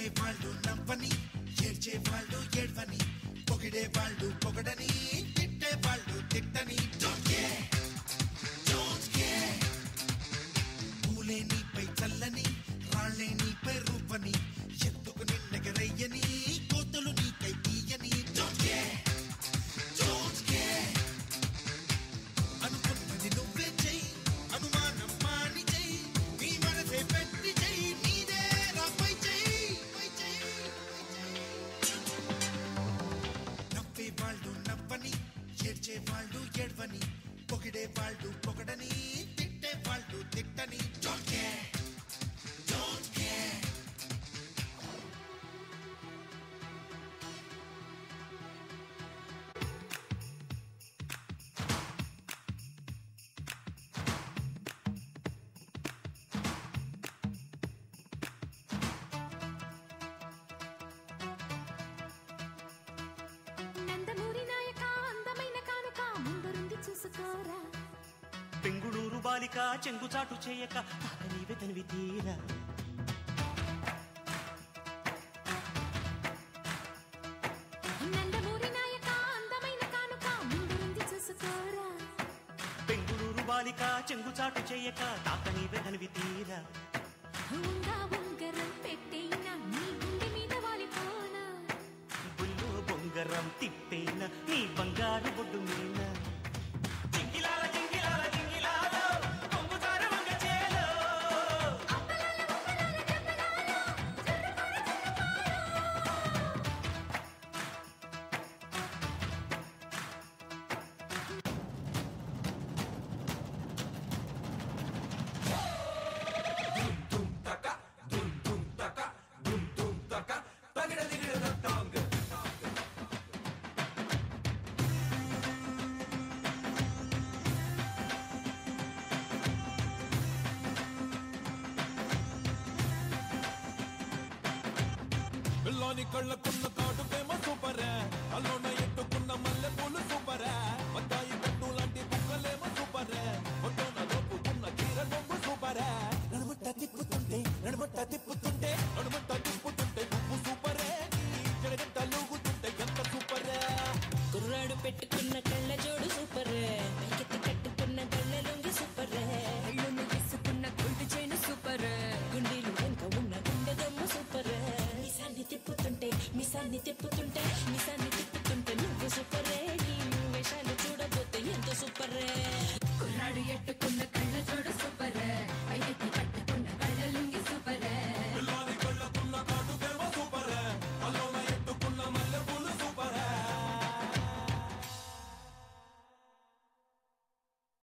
నవ్వే వాళ్ళు నవ్వని ఏడ్చే వాళ్ళు ఏడ్వని పొగిడే వాళ్ళు పొగడని తిట్టే వాళ్ళు తిట్టని Don't care, don't care. పూలే నీపై చల్లని రాళ్ళే నీపై రూపని ఎత్తుకు నిన్నగరయ్యని కోతలు నీకై తీయని Don't care, don't care. అనుకున్నది నువ్వే చెయ్యి అనుమానం మాని చెయ్యి నీ మనసే పెట్టి చెయ్యి నీదే రాపై చెయ్యి పై చెయ్యి, పై చెయ్యి. నవ్వే వాళ్ళు నవ్వని ఏడ్చే వాళ్ళు ఏడ్వని పొగిడే వాళ్ళు పొగడని తిట్టే వాళ్ళు తిట్టని Don't care, don't care. Nandamuri నాయక అందమైన కానుక ముందరుంది చూసుకోరా బెంగుళూరు బాలిక చెంగుచాటు చేయక తాత నీవే తనివి తీరా నందమూరి నాయక అందమైన కానుక ముందరుంది చూసుకోరా బెంగుళూరు బాలిక చెంగుచాటు చేయక తాత నీవే తనివి తీరా ఉంగా ఉంగరం పెట్టేనా నీ గుండె మీద వాలిపోనా బుల్లో బొంగరం తిప్పేన నీ బంగారు బొడ్డు మీన జింగిలాల జింగిలాల జింగిలాల కొంగుచార వంగ చేలో పిల్లోని కళ్ళకున్న కాటుకేమో సూపరే అల్లోన ఎట్టుకున్న మల్లె పూలు సూపరే మత్తాయి కట్టు లాంటి బుక్కలేమో సూపరే ఒడ్డున దోపుకున్న చీర బొమ్మ సూపరే నడుముట్ట తిప్పుతుంటే నడుముట్ట తిప్పుతుంటే నడుముట్ట తిప్పుతుంటే నువ్వు సూపరే నీ జడగంట లూగుతుంటే ఎంత సూపరే కుర్రాడు పెట్టుకున్న కళ్ళ జోడు సూపర్ పైకెత్తి కట్టుకున్న కళ్ళ లొంగి సూపర్ కళ్ళను తీసుకున్న గొంతు చైను సూపర్ గుండీలు వెనుక ఉన్న గుండె దమ్ము సూపర్ మిసాన్ని తిప్పుతుంటే మిసాన్ని తిప్పుతుంటే మిసాన్ని